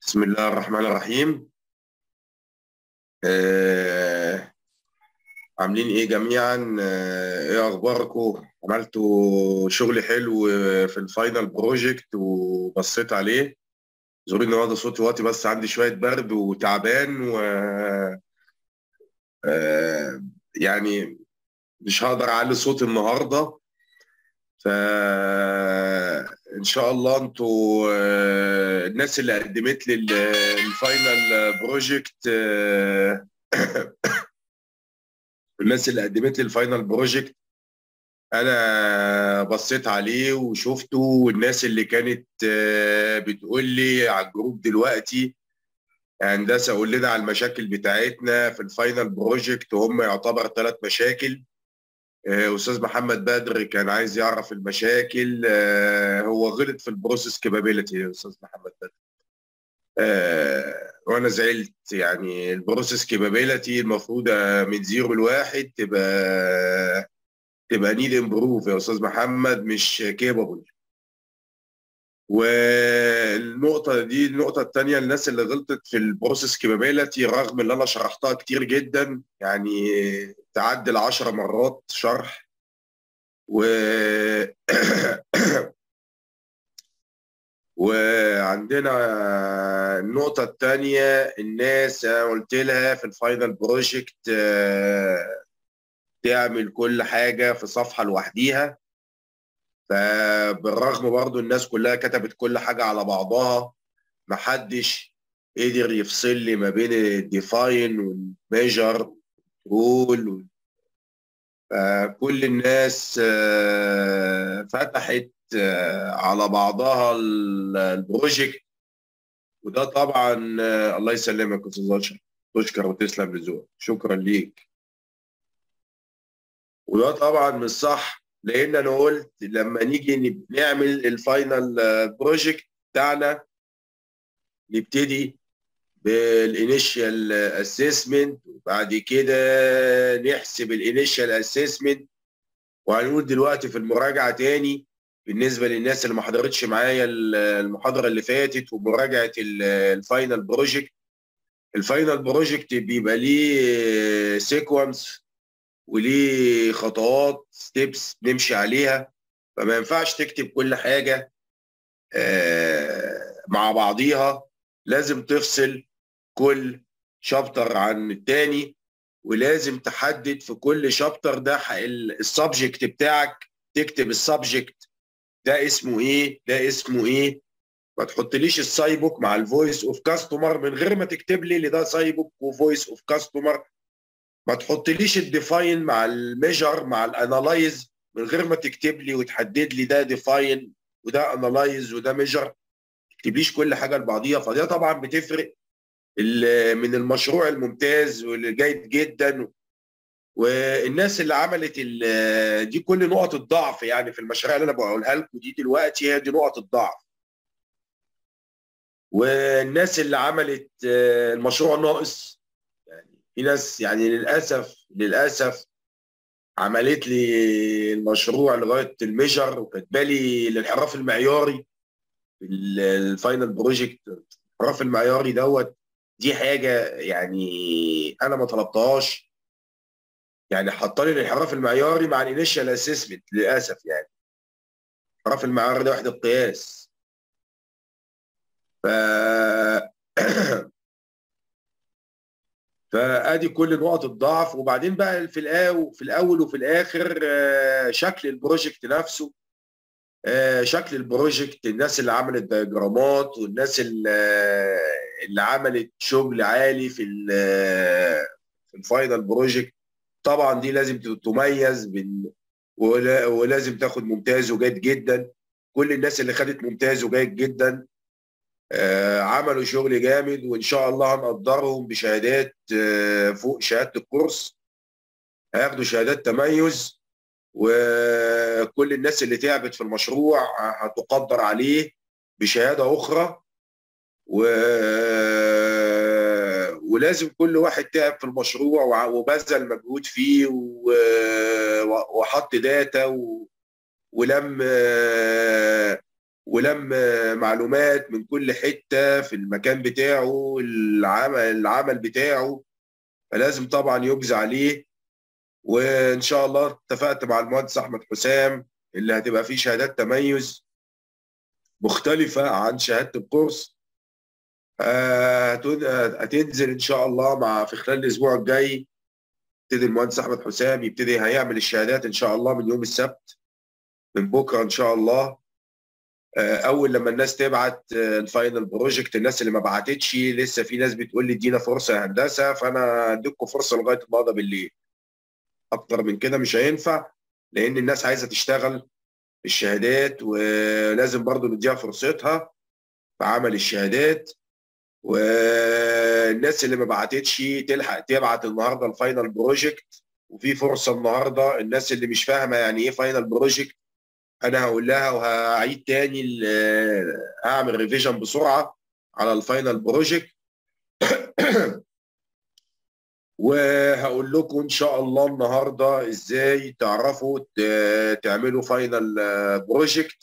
بسم الله الرحمن الرحيم آه، عاملين ايه جميعا آه، ايه اخباركم عملتوا شغل حلو في الفاينل بروجكت وبصيت عليه زوري النهارده صوتي واطي بس عندي شويه برد وتعبان و آه، يعني مش هقدر اعلي صوتي النهارده فان شاء الله انتوا آه، الناس اللي قدمت لي ال- الفاينل بروجكت آه، الناس اللي قدمت لي الفاينل بروجكت انا بصيت عليه وشفته والناس اللي كانت آه، بتقول لي على الجروب دلوقتي هندسه قول لنا على المشاكل بتاعتنا في الفاينل بروجكت وهم يعتبر ثلاث مشاكل آه، استاذ محمد بدر كان عايز يعرف المشاكل آه، هو غلط في البروسيس كابابيلتي يا استاذ محمد بدر آه، وانا زعلت يعني البروسيس كابابيلتي المفروض آه، من زيرو لواحد تبقى تبقى نيد امبروف يا استاذ محمد مش كيبابل والنقطة دي النقطة الثانية الناس اللي غلطت في البروسيس كابابيلتي رغم اللي أنا شرحتها كتير جدا يعني تعدي العشر مرات شرح و وعندنا النقطة الثانية الناس أنا قلت لها في الفاينل بروجكت آه، تعمل كل حاجة في صفحة لوحديها فبالرغم برضو الناس كلها كتبت كل حاجة على بعضها محدش قدر يفصل لي ما بين الديفاين والميجر والكنترول فكل الناس آه، فتحت آه، على بعضها ال- البروجكت وده طبعا آه، الله يسلمك يا استاذ اشرف تشكر وتسلم لذوقك شكرا ليك وده طبعا مش صح لان انا قلت لما نيجي نب- نعمل الفاينل بروجكت بتاعنا نبتدي بالانيشال اسسمنت وبعد كده نحسب الانيشال اسسمنت وهنقول دلوقتي في المراجعه تاني بالنسبه للناس اللي ما حضرتش معايا ال- المحاضره اللي فاتت ومراجعه ال- الفاينل بروجكت الفاينل بروجكت بيبقى ليه سيكونس وليه خطوات ستيبس نمشي عليها فما ينفعش تكتب كل حاجه آه، مع بعضيها لازم تفصل كل شابتر عن التاني ولازم تحدد في كل شابتر ده السبجكت بتاعك تكتب السبجكت ده اسمه ايه ده اسمه ايه ما تحطليش السايبوك مع الفويس اوف كاستمر من غير ما تكتب لي اللي ده سايبوك وفويس اوف كاستمر ما تحطليش الديفاين مع الميجر مع الانالايز من غير ما تكتب لي وتحدد لي ده ديفاين وده انالايز وده ميجر ما تكتبليش كل حاجه لبعضيها فده طبعا بتفرق ال- من المشروع الممتاز واللي جيد جدا والناس اللي عملت ال- دي كل نقط الضعف يعني في المشاريع اللي انا بقولها لكم دي دلوقتي هي دي نقط الضعف والناس اللي عملت آه، المشروع ناقص يعني في ناس يعني للاسف للاسف عملت لي المشروع لغايه الميجر وكاتبه لي الانحراف المعياري في ال- الفاينل بروجكت الانحراف المعياري دوت دي حاجه يعني انا ما طلبتهاش يعني حط لي الانحراف المعياري مع الانيشال اسسمنت للاسف يعني الانحراف المعياري ده وحده قياس ف فادي كل نقط الضعف وبعدين بقى في الاول في الاول وفي الاخر آه، شكل البروجكت نفسه آه، شكل البروجكت الناس اللي عملت دياجرامات والناس اللي اللي عملت شغل عالي في ال- في الفاينل بروجكت طبعا دي لازم تميز بال ولا- ولازم تاخد ممتاز وجيد جدا كل الناس اللي خدت ممتاز وجيد جدا آه، عملوا شغل جامد وان شاء الله هنقدرهم بشهادات آه، فوق شهاده الكورس هياخدوا شهادات تميز وكل الناس اللي تعبت في المشروع هتقدر عليه بشهاده اخرى و... ولازم كل واحد تعب في المشروع وع- وبذل مجهود فيه و... وحط داتا و... ولم ولم معلومات من كل حته في المكان بتاعه العمل العمل بتاعه فلازم طبعا يجزى عليه وان شاء الله اتفقت مع المهندس احمد حسام اللي هتبقى فيه شهادات تميز مختلفه عن شهاده الكورس هتنزل ان شاء الله مع في خلال الاسبوع الجاي يبتدي المهندس احمد حسام يبتدي هيعمل الشهادات ان شاء الله من يوم السبت من بكره ان شاء الله اول لما الناس تبعت الفاينل بروجكت الناس اللي ما بعتتش لسه في ناس بتقول لي ادينا فرصه يا هندسه فانا اديكم فرصه لغايه النهارده بالليل اكتر من كده مش هينفع لان الناس عايزه تشتغل الشهادات ولازم برضو نديها فرصتها في عمل الشهادات والناس اللي ما بعتتش تلحق تبعت النهارده الفاينل بروجكت وفي فرصه النهارده الناس اللي مش فاهمه يعني ايه فاينل بروجكت انا هقول لها وهعيد تاني هعمل ريفيجن بسرعه على الفاينل بروجكت وهقول لكم ان شاء الله النهارده ازاي تعرفوا تعملوا فاينل بروجكت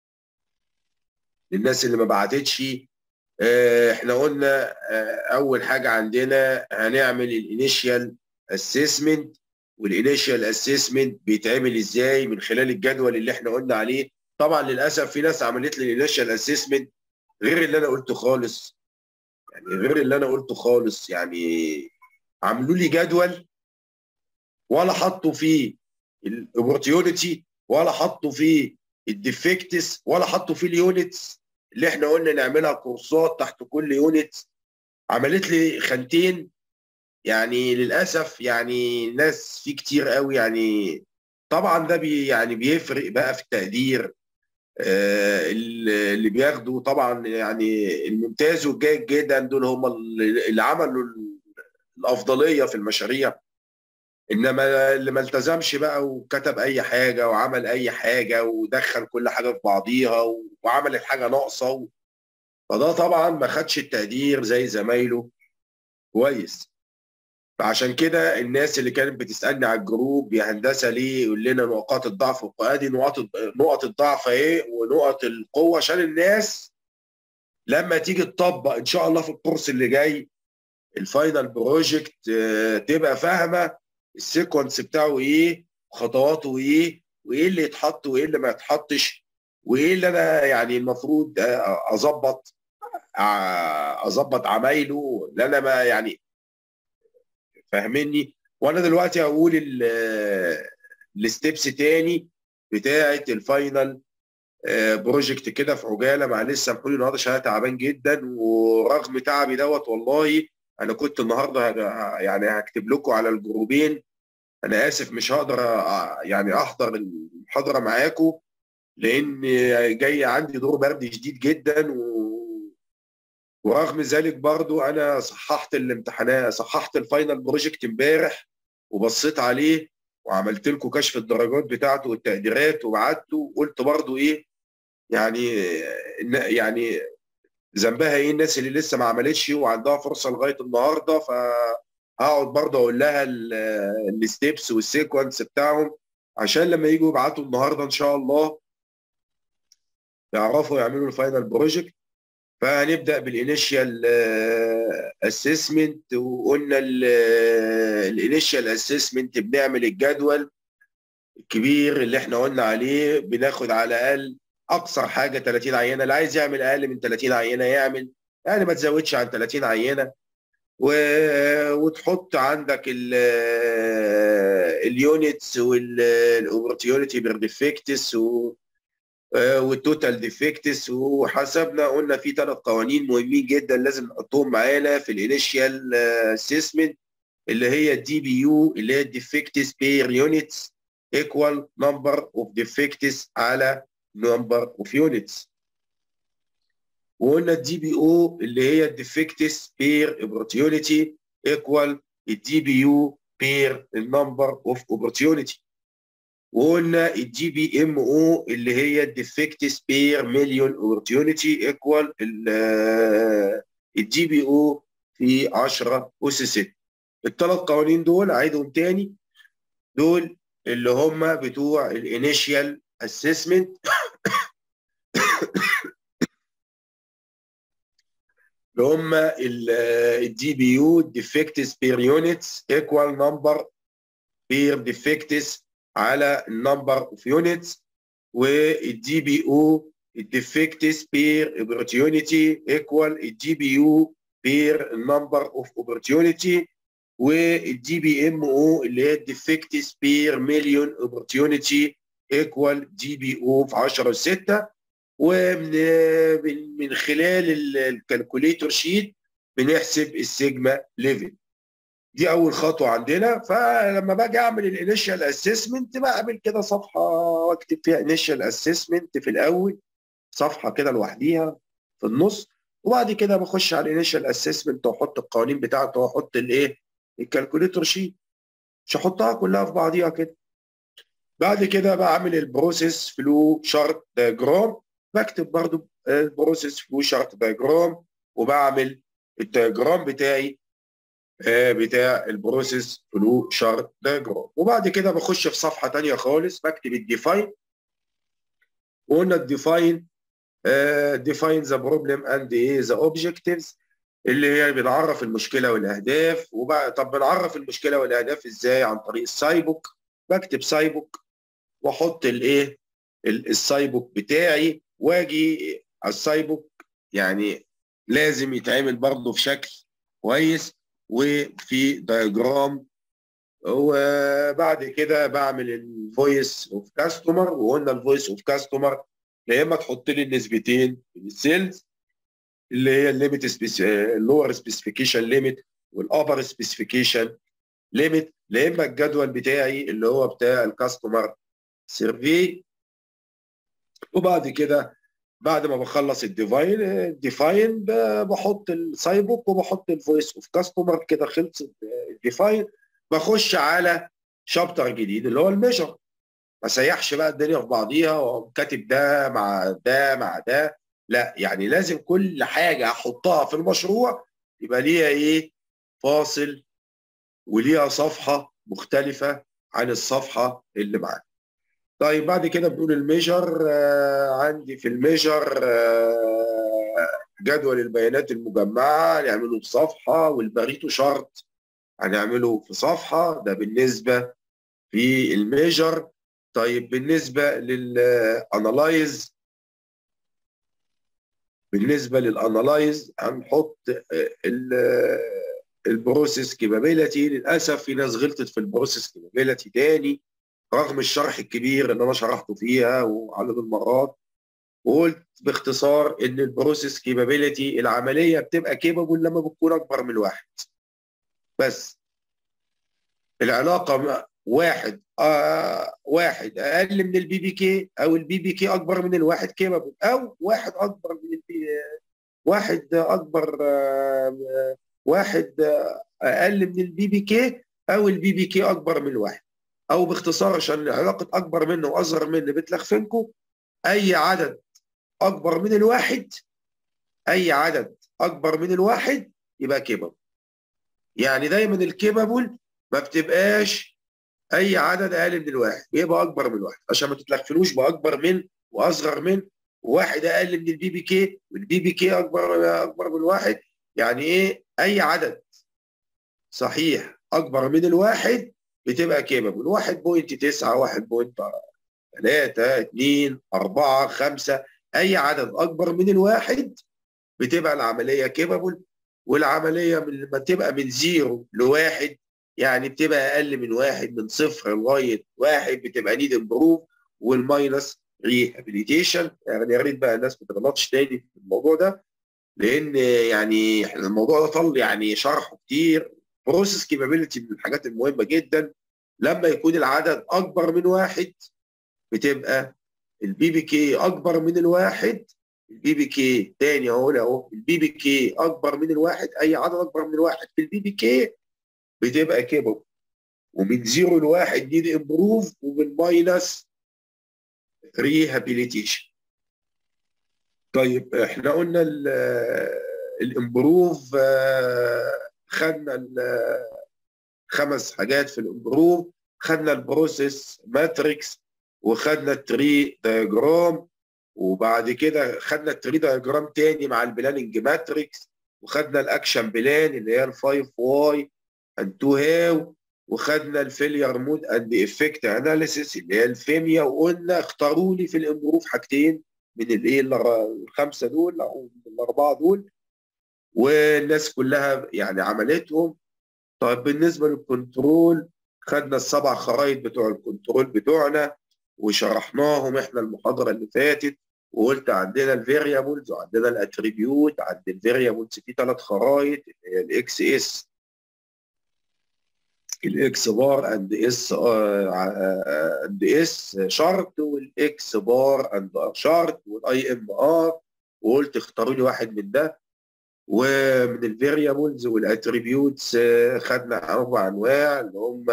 للناس اللي ما بعتتش احنا قلنا اول حاجه عندنا هنعمل الانيشال اسسمنت والانيشال اسسمنت بيتعمل ازاي من خلال الجدول اللي احنا قلنا عليه طبعا للاسف في ناس عملت لي الانيشال اسسمنت غير اللي انا قلته خالص يعني غير اللي انا قلته خالص يعني عملوا لي جدول ولا حطوا فيه الاوبورتيونيتي ولا حطوا فيه الديفكتس ولا حطوا فيه اليونتس اللي احنا قلنا نعملها كورسات تحت كل يونت عملت لي خانتين يعني للاسف يعني ناس في كتير قوي يعني طبعا ده بي يعني بيفرق بقى في التقدير آه اللي بياخدوا طبعا يعني الممتاز والجيد جدا دول هم اللي عملوا الافضليه في المشاريع انما اللي ما التزمش بقى وكتب اي حاجه وعمل اي حاجه ودخل كل حاجه في بعضيها وعمل الحاجه ناقصه فده طبعا ما خدش التقدير زي زمايله كويس فعشان كده الناس اللي كانت بتسالني على الجروب يا هندسه ليه يقول لنا نقاط الضعف وادي نقاط نقط الضعف ايه ونقط القوه عشان الناس لما تيجي تطبق ان شاء الله في الكورس اللي جاي الفاينل بروجكت تبقى فاهمه السيكونس بتاعه ايه خطواته ايه وايه اللي يتحط وايه اللي ما يتحطش وايه اللي انا يعني المفروض اظبط اظبط عمايله اللي انا ما يعني فاهمني وانا دلوقتي هقول الستبس تاني بتاعه الفاينل بروجكت كده في عجاله معلش سامحوني النهارده عشان انا تعبان جدا ورغم تعبي دوت والله انا كنت النهارده يعني هكتب لكم على الجروبين انا اسف مش هقدر يعني احضر المحاضره معاكم لان جاي عندي دور برد شديد جدا و... ورغم ذلك برضو انا صححت الامتحانات صححت الفاينل بروجكت امبارح وبصيت عليه وعملت لكم كشف الدرجات بتاعته والتقديرات وبعته وقلت برضو ايه يعني يعني ذنبها ايه الناس اللي لسه ما عملتش وعندها فرصه لغايه النهارده فهقعد برضه اقول لها الستيبس والسيكونس بتاعهم عشان لما يجوا يبعتوا النهارده ان شاء الله يعرفوا يعملوا الفاينل بروجكت فهنبدا بالانيشال اسسمنت وقلنا الانيشال اسسمنت بنعمل الجدول الكبير اللي احنا قلنا عليه بناخد على الاقل اقصر حاجه 30 عينه اللي عايز يعمل اقل من 30 عينه يعمل يعني ما تزودش عن 30 عينه و... وتحط عندك ال... اليونتس والاوبورتيونيتي بير ديفكتس و... والتوتال ديفكتس وحسبنا قلنا في ثلاث قوانين مهمين جدا لازم نحطهم معانا في الانيشال اسسمنت اللي هي الدي بي يو اللي هي الديفكتس بير يونتس ايكوال نمبر اوف ديفكتس على number of units وقلنا الدي بي او اللي هي الديفكتس بير opportunity equal الدي بي يو بير النمبر اوف opportunity وقلنا الدي بي ام او اللي هي الديفكتس بير مليون opportunity equal الدي بي او في 10 اس 6 الثلاث قوانين دول اعيدهم تاني دول اللي هم بتوع الانيشال اسسمنت اللي هم الدي بي يو ديفكتس بير يونتس ايكوال نمبر بير ديفكتس على النمبر اوف يونتس والدي بي او الديفكتس بير opportunity ايكوال الدي بي يو بير نمبر اوف opportunity والدي بي ام او اللي هي الديفكتس بير مليون opportunity ايكوال دي بي او في 10 6 ومن من خلال الكالكوليتور شيت بنحسب السيجما ليفل دي اول خطوه عندنا فلما باجي اعمل الانيشال اسسمنت بعمل كده صفحه واكتب فيها انيشال اسسمنت في الاول صفحه كده لوحديها في النص وبعد كده بخش على الانيشال اسسمنت واحط القوانين بتاعته واحط الايه الكالكوليتور شيت مش هحطها كلها في بعضيها كده بعد كده بعمل البروسيس فلو شارت دايجرام بكتب برضو البروسيس فلو شارت دايجرام وبعمل الدايجرام بتاعي بتاع البروسيس فلو شارت دايجرام وبعد كده بخش في صفحه ثانيه خالص بكتب الديفاين وقلنا الديفاين ديفاين ذا بروبلم اند ايه ذا اوبجكتيفز اللي هي بنعرف المشكله والاهداف وبقى طب بنعرف المشكله والاهداف ازاي عن طريق السايبوك بكتب سايبوك واحط الايه السايبوك بتاعي واجي على السايبوك يعني لازم يتعمل برضه في شكل كويس وفي دايجرام وبعد كده بعمل الفويس اوف كاستمر وقلنا الفويس اوف كاستمر يا اما تحط لي النسبتين في السيلز اللي هي الليميت اللور سبيسيفيكيشن ليميت والابر سبيسيفيكيشن ليميت يا اما الجدول بتاعي اللي هو بتاع الكاستمر سيرفي وبعد كده بعد ما بخلص الديفاين الديفاين بحط السايبوك وبحط الفويس اوف كاستمر كده خلص الديفاين بخش على شابتر جديد اللي هو الميجر ما سيحش بقى الدنيا في بعضيها وكاتب ده مع ده مع ده لا يعني لازم كل حاجه احطها في المشروع يبقى ليها ايه فاصل وليها صفحه مختلفه عن الصفحه اللي معاك طيب بعد كده بنقول الميجر آه عندي في الميجر آه جدول البيانات المجمعه هنعمله في صفحه والباريتو شارت هنعمله في صفحه ده بالنسبه في الميجر طيب بالنسبه للانالايز بالنسبه للانالايز هنحط البروسيس كيبابيلتي للاسف في ناس غلطت في البروسيس كيبابيلتي تاني رغم الشرح الكبير اللي انا شرحته فيها وعدد المرات وقلت باختصار ان البروسيس كيبابيلتي العمليه بتبقى كيبابل لما بتكون اكبر من واحد بس العلاقه واحد آه واحد اقل من البي بي كي او البي بي كي اكبر من الواحد كيبابل او واحد اكبر من البي واحد اكبر آه واحد اقل من البي بي كي او البي بي كي اكبر من الواحد او باختصار عشان علاقه اكبر منه واصغر منه بتلخفنكم اي عدد اكبر من الواحد اي عدد اكبر من الواحد يبقى كيبابل يعني دايما الكيبابل ما بتبقاش اي عدد اقل من الواحد بيبقى اكبر من الواحد عشان ما تتلخفنوش باكبر من واصغر من واحد اقل من البي بي كي والبي بي كي اكبر اكبر من الواحد يعني ايه اي عدد صحيح اكبر من الواحد بتبقى كيبابل 1.9 1.3 2 4 5 اي عدد اكبر من الواحد بتبقى العمليه كيبابل والعمليه من لما تبقى من زيرو لواحد يعني بتبقى اقل من واحد من صفر لغايه واحد بتبقى نيد امبروف والماينس ريهابيليتيشن يعني يا ريت بقى الناس ما تغلطش تاني في الموضوع ده لان يعني احنا الموضوع ده طل يعني شرحه كتير بروسيس كيبابيلتي من الحاجات المهمه جدا لما يكون العدد اكبر من واحد بتبقى البي بي كي اكبر من الواحد البي بي كي تاني اهو اهو البي بي كي اكبر من الواحد اي عدد اكبر من الواحد في البي بي كي بتبقى كيبل ومن زيرو لواحد نيد امبروف ومن ماينس ريهابيليتيشن طيب احنا قلنا الامبروف خدنا خمس حاجات في الامبروف خدنا البروسيس ماتريكس وخدنا التري دايجرام وبعد كده خدنا التري دايجرام تاني مع البلاننج ماتريكس وخدنا الاكشن بلان اللي هي الفايف واي اند تو هاو وخدنا الفيلير مود اند افكت اناليسيس اللي هي الفيميا وقلنا اختاروا لي في الامبروف حاجتين من الايه الخمسه دول او الاربعه دول والناس كلها يعني عملتهم طيب بالنسبه للكنترول خدنا السبع خرائط بتوع الكنترول بتوعنا وشرحناهم احنا المحاضره اللي فاتت وقلت عندنا الفاريبلز وعندنا الاتريبيوت عند الفاريبلز في ثلاث خرائط اللي هي الاكس اس الاكس بار اند اس اند اس شارت والاكس بار اند ار شارت والاي ام ار وقلت اختاروا لي واحد من ده ومن الفاريبلز والاتريبيوتس خدنا اربع انواع اللي هم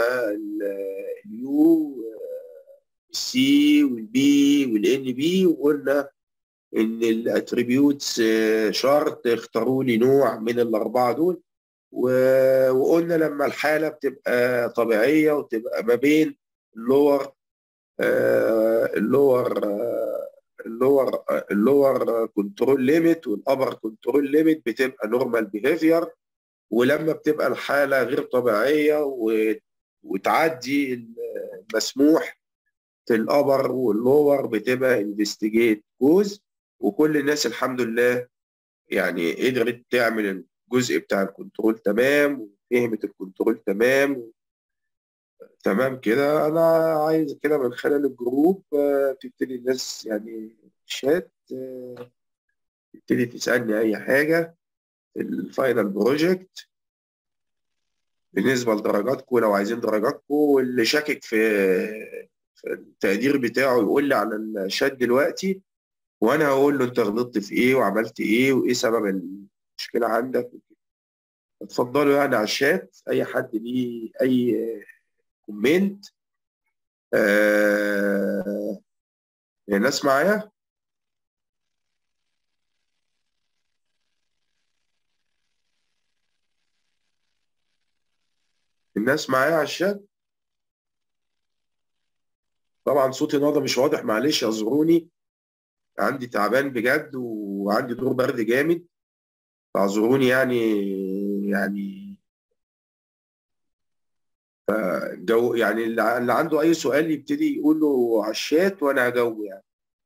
اليو السي والبي والان بي وقلنا ان الاتريبيوتس شارت اختاروا لي نوع من الاربعه دول وقلنا لما الحاله بتبقى طبيعيه وتبقى ما بين اللور اللور اللور اللور كنترول ليميت والابر كنترول ليميت بتبقى نورمال بيهيفير ولما بتبقى الحاله غير طبيعيه وتعدي المسموح في الابر واللور بتبقى انفستيجيت جوز وكل الناس الحمد لله يعني قدرت تعمل الجزء بتاع الكنترول تمام وفهمت الكنترول تمام تمام كده انا عايز كده من خلال الجروب تبتدي الناس يعني شات تبتدي تسالني اي حاجه في الفاينل بروجكت بالنسبه لدرجاتكم لو عايزين درجاتكم واللي شاكك في في التقدير بتاعه يقول لي على الشات دلوقتي وانا هقول له انت غلطت في ايه وعملت ايه وايه سبب المشكله عندك اتفضلوا يعني على الشات اي حد ليه اي كومنت آه الناس معايا الناس معايا على الشات طبعا صوتي النهارده مش واضح معلش اعذروني عندي تعبان بجد وعندي دور برد جامد فاعذروني يعني يعني فجو يعني اللي عنده اي سؤال يبتدي يقول له على الشات وانا هجاوبه يعني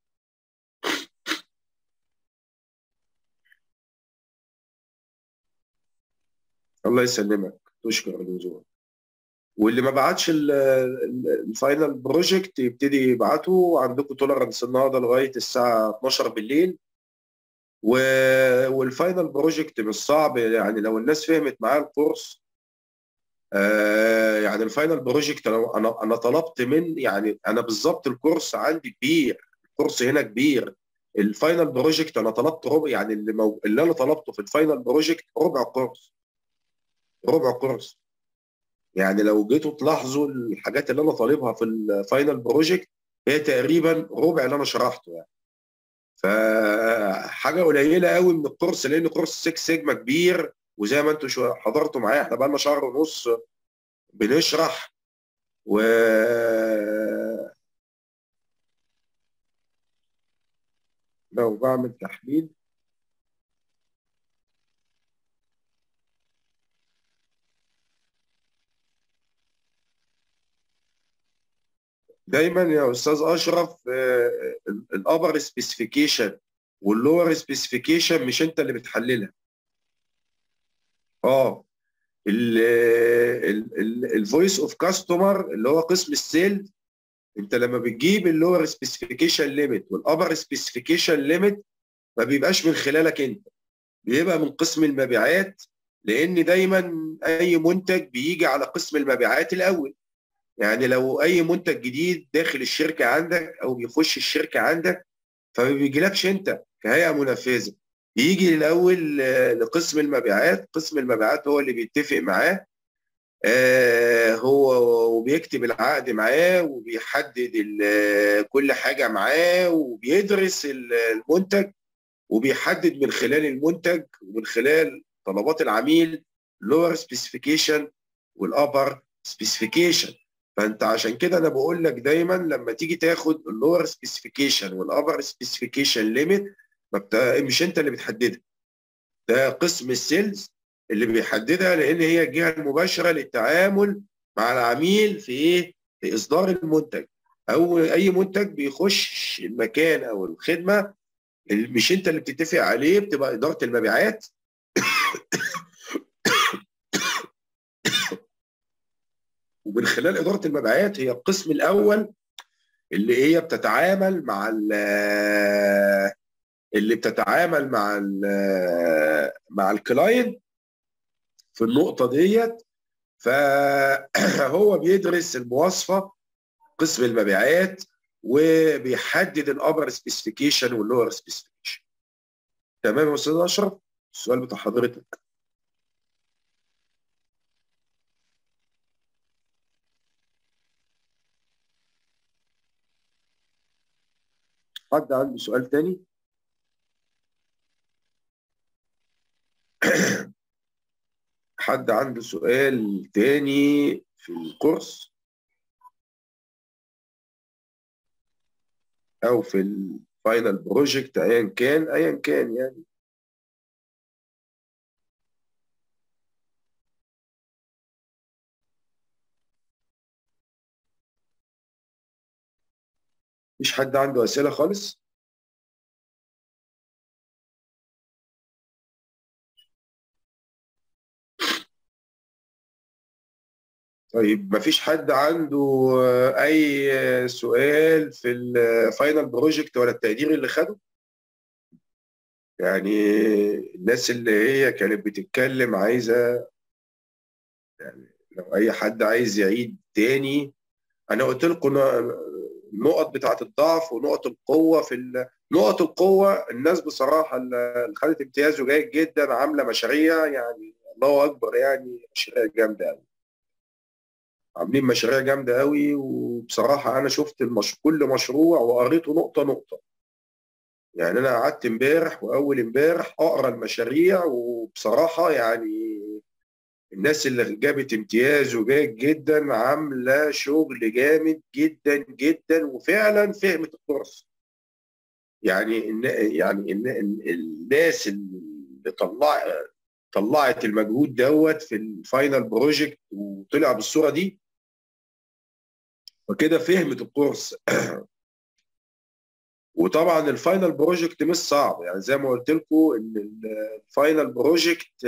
الله يسلمك تشكر الوزور واللي ما بعتش الفاينل بروجكت يبتدي يبعته عندكم تولرنس النهارده لغايه الساعه 12 بالليل و... والفاينل بروجكت مش صعب يعني لو الناس فهمت معايا الكورس آه يعني الفاينل بروجكت انا انا انا طلبت من يعني انا بالظبط الكورس عندي كبير الكورس هنا كبير الفاينل بروجكت انا طلبت ربع يعني اللي, مو... اللي انا طلبته في الفاينل بروجكت ربع كورس ربع كورس يعني لو جيتوا تلاحظوا الحاجات اللي انا طالبها في الفاينل بروجكت هي تقريبا ربع اللي انا شرحته يعني فحاجه قليله قوي من الكورس لان كورس 6 سيجما كبير وزي ما انتم حضرتوا معايا احنا بقى لنا شهر ونص بنشرح و لو بعمل تحليل دايما يا استاذ اشرف الابر سبيسيفيكيشن واللور سبيسيفيكيشن مش انت اللي بتحللها اه الفويس اوف كاستمر اللي هو قسم السيل انت لما بتجيب اللور سبيسيفيكيشن ليميت والابر سبيسيفيكيشن ليميت ما بيبقاش من خلالك انت بيبقى من قسم المبيعات لان دايما اي منتج بيجي على قسم المبيعات الاول يعني لو اي منتج جديد داخل الشركه عندك او بيخش الشركه عندك فما بيجيلكش انت كهيئه منفذه بيجي الاول لقسم المبيعات قسم المبيعات هو اللي بيتفق معاه آه هو وبيكتب العقد معاه وبيحدد كل حاجه معاه وبيدرس المنتج وبيحدد من خلال المنتج ومن خلال طلبات العميل لور سبيسيفيكيشن والابر سبيسيفيكيشن فانت عشان كده انا بقول لك دايما لما تيجي تاخد اللور سبيسيفيكيشن والابر سبيسيفيكيشن ليميت مش انت اللي بتحددها ده قسم السيلز اللي بيحددها لان هي الجهه المباشره للتعامل مع العميل في ايه؟ في اصدار المنتج او اي منتج بيخش المكان او الخدمه مش انت اللي بتتفق عليه بتبقى اداره المبيعات ومن خلال اداره المبيعات هي القسم الاول اللي هي بتتعامل مع اللي بتتعامل مع ال مع الكلاينت في النقطه ديت فهو بيدرس المواصفه قسم المبيعات وبيحدد الابر سبيسيفيكيشن واللور سبيسيفيكيشن تمام يا استاذ اشرف السؤال بتاع حضرتك حد عنده سؤال تاني حد عنده سؤال تاني في الكورس او في الفاينل بروجكت ايا كان ايا كان يعني مفيش حد عنده اسئله خالص طيب مفيش حد عنده اي سؤال في الفاينل بروجكت ولا التقدير اللي خده يعني الناس اللي هي كانت بتتكلم عايزه يعني لو اي حد عايز يعيد تاني انا قلت لكم النقط بتاعت الضعف ونقط القوه في نقط القوه الناس بصراحه اللي خدت امتياز وجيد جدا عامله مشاريع يعني الله اكبر يعني مشاريع جامده قوي عاملين مشاريع جامده قوي وبصراحه انا شفت المش... كل مشروع وقريته نقطه نقطه يعني انا قعدت امبارح واول امبارح اقرا المشاريع وبصراحه يعني الناس اللي جابت امتياز وجيد جدا عامله شغل جامد جدا جدا وفعلا فهمت الكورس يعني إن يعني إن الناس اللي طلع طلعت المجهود دوت في الفاينل بروجكت وطلع بالصوره دي وكده فهمت الكورس وطبعا الفاينل بروجكت مش صعب يعني زي ما قلت لكم ان الفاينل بروجكت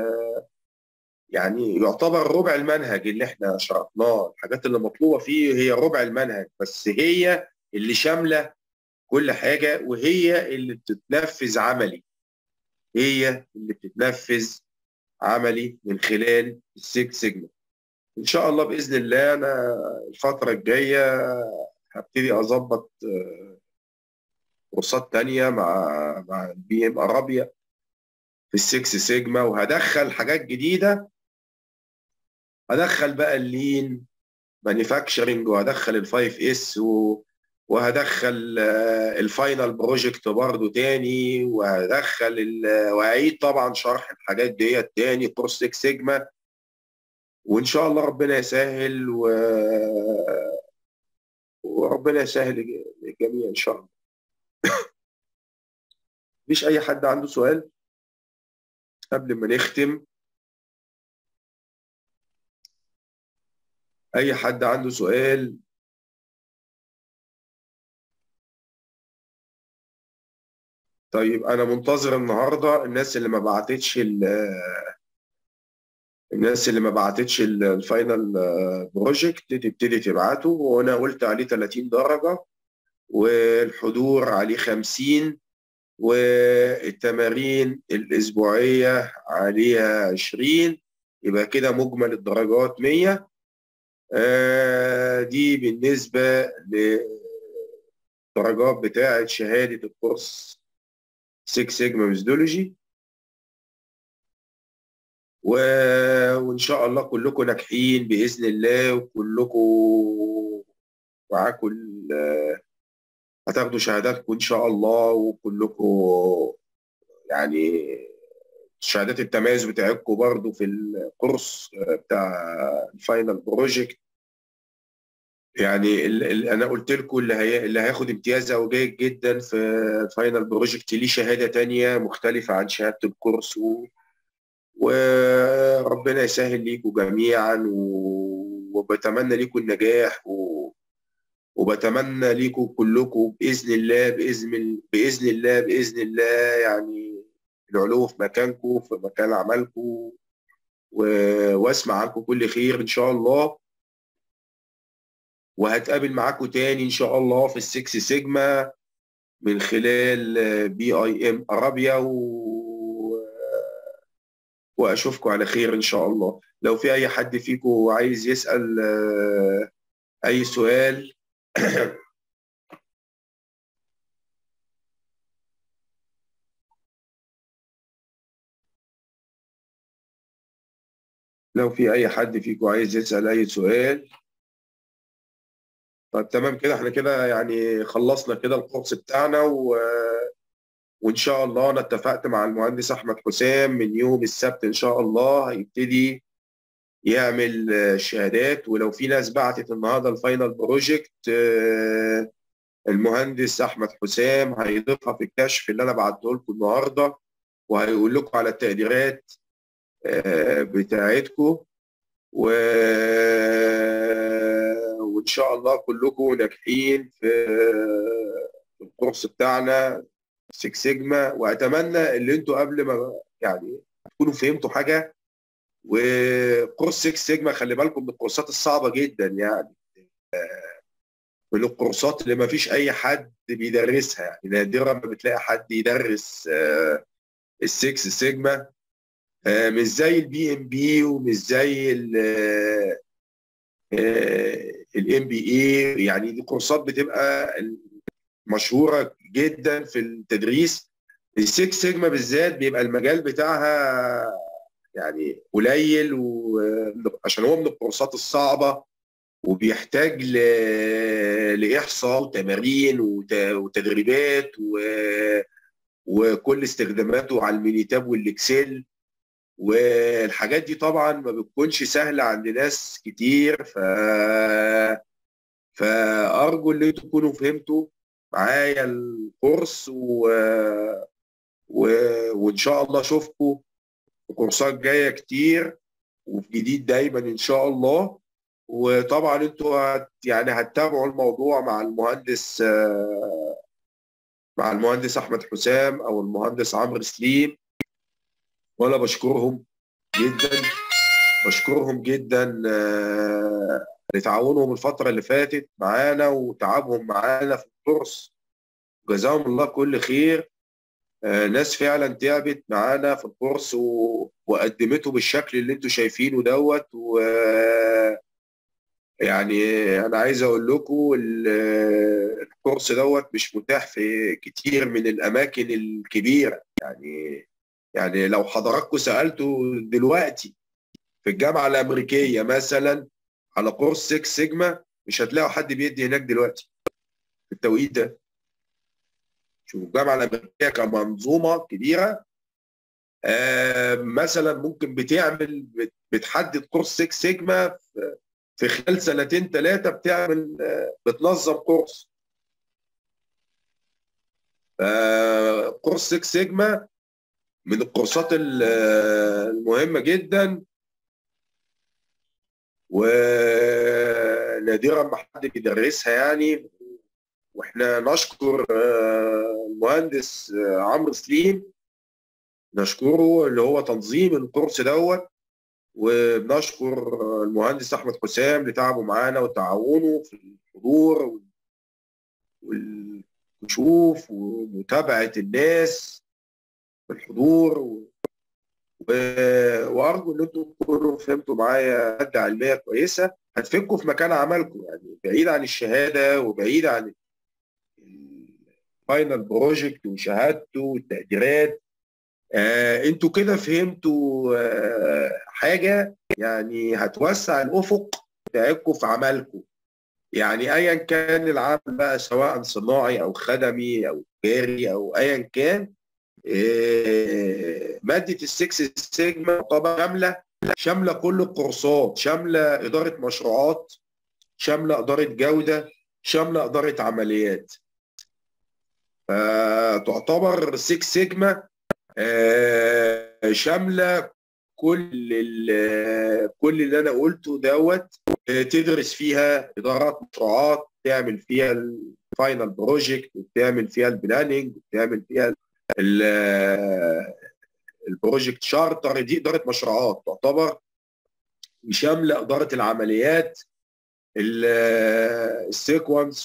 يعني يعتبر ربع المنهج اللي احنا شرحناه الحاجات اللي مطلوبه فيه هي ربع المنهج بس هي اللي شامله كل حاجه وهي اللي بتتنفذ عملي هي اللي بتتنفذ عملي من خلال السيكس سيجما ان شاء الله باذن الله انا الفتره الجايه هبتدي اظبط كورسات تانية مع مع البي ام ارابيا في السكس سيجما وهدخل حاجات جديده هدخل بقى اللين مانيفاكتشرنج وهدخل الفايف اس و... وهدخل الفاينل بروجكت برضه تاني وهدخل ال... واعيد طبعا شرح الحاجات ديت تاني كورس 6 سيجما وان شاء الله ربنا يسهل و... وربنا يسهل للجميع ان شاء الله مفيش اي حد عنده سؤال قبل ما نختم اي حد عنده سؤال طيب انا منتظر النهارده الناس اللي ما بعتتش الناس اللي ما بعتتش الفاينل بروجكت تبتدي تبعته وانا قلت عليه 30 درجه والحضور عليه 50 والتمارين الاسبوعيه عليها 20 يبقى كده مجمل الدرجات 100 دي بالنسبة للدرجات بتاعة شهادة الكورس 6 سيجما ميثودولوجي و... وإن شاء الله كلكم ناجحين بإذن الله وكلكم معاكم هتاخدوا شهاداتكم إن شاء الله وكلكم يعني شهادات التميز بتاعتكم برضو في الكورس بتاع الفاينل بروجكت يعني ال ال انا قلت لكم اللي هي اللي هياخد امتياز او جيد جدا في فاينل بروجكت ليه شهاده تانية مختلفه عن شهاده الكورس و... وربنا يسهل ليكم جميعا و... وبتمنى ليكم النجاح و... وبتمنى ليكم كلكم باذن الله باذن باذن الله باذن الله يعني العلو في مكانكم في مكان عملكم و... واسمع عنكم كل خير ان شاء الله وهتقابل معاكم تاني ان شاء الله في السكس سيجما من خلال بي اي ام ارابيا و... واشوفكم على خير ان شاء الله لو في اي حد فيكم عايز يسال اي سؤال لو في اي حد فيكم عايز يسال اي سؤال طيب تمام كده احنا كده يعني خلصنا كده الكورس بتاعنا و... وان شاء الله انا اتفقت مع المهندس احمد حسام من يوم السبت ان شاء الله هيبتدي يعمل شهادات ولو في ناس بعتت النهارده الفاينل بروجكت المهندس احمد حسام هيضيفها في الكشف اللي انا بعته لكم النهارده وهيقول لكم على التقديرات بتاعتكم و وان شاء الله كلكم ناجحين في الكورس بتاعنا 6 سيجما واتمنى اللي انتوا قبل ما يعني تكونوا فهمتوا حاجه وكورس 6 سيجما خلي بالكم من الكورسات الصعبه جدا يعني من الكورسات اللي ما فيش اي حد بيدرسها يعني نادرا ما بتلاقي حد يدرس السكس سيجما مش زي البي ام بي ومش زي الام بي اي يعني دي كورسات بتبقى مشهوره جدا في التدريس السكس سيجما بالذات بيبقى المجال بتاعها يعني قليل وعشان هو من الكورسات الصعبه وبيحتاج ل... لاحصاء وتمارين وت... وتدريبات و... وكل استخداماته على المينيتاب والاكسل والحاجات دي طبعا ما بتكونش سهله عند ناس كتير ف فارجو ان انتوا تكونوا فهمتوا معايا الكورس و... و... وان شاء الله اشوفكم في كورسات جايه كتير وفي جديد دايما ان شاء الله وطبعا انتوا هت... يعني هتتابعوا الموضوع مع المهندس مع المهندس احمد حسام او المهندس عمرو سليم وانا بشكرهم جدا بشكرهم جدا لتعاونهم الفتره اللي فاتت معانا وتعبهم معانا في الكورس جزاهم الله كل خير ناس فعلا تعبت معانا في الكورس و... وقدمته بالشكل اللي انتم شايفينه دوت و يعني انا عايز اقول لكم الكورس دوت مش متاح في كتير من الاماكن الكبيره يعني يعني لو حضراتكم سالتوا دلوقتي في الجامعه الامريكيه مثلا على كورس 6 سيجما مش هتلاقوا حد بيدي هناك دلوقتي في التوقيت ده شوفوا الجامعه الامريكيه كمنظومه كبيره آه مثلا ممكن بتعمل بتحدد كورس 6 سيجما في خلال سنتين ثلاثه بتعمل آه بتنظم كورس آه كورس 6 سيجما من الكورسات المهمه جدا ونادرا ما حد بيدرسها يعني واحنا نشكر المهندس عمرو سليم نشكره اللي هو تنظيم الكورس دوت وبنشكر المهندس احمد حسام لتعبه معانا وتعاونه في الحضور والكشوف ومتابعه الناس في الحضور و... وارجو ان انتم تكونوا فهمتوا معايا ماده علميه كويسه هتفيدكم في مكان عملكم يعني بعيد عن الشهاده وبعيد عن الفاينل بروجكت وشهادته والتقديرات آه انتوا كده فهمتوا آه حاجه يعني هتوسع الافق بتاعكم في عملكم يعني ايا كان العمل بقى سواء صناعي او خدمي او تجاري او ايا كان ماده السكس سيجما طبعا شامله شامله كل الكورسات شامله اداره مشروعات شامله اداره جوده شامله اداره عمليات فتعتبر 6 سيجما آه، شامله كل كل اللي انا قلته دوت آه، تدرس فيها ادارات مشروعات تعمل فيها الفاينل بروجكت وتعمل فيها البلاننج وتعمل فيها البروجكت شارتر دي اداره مشروعات تعتبر شامله اداره العمليات السيكونس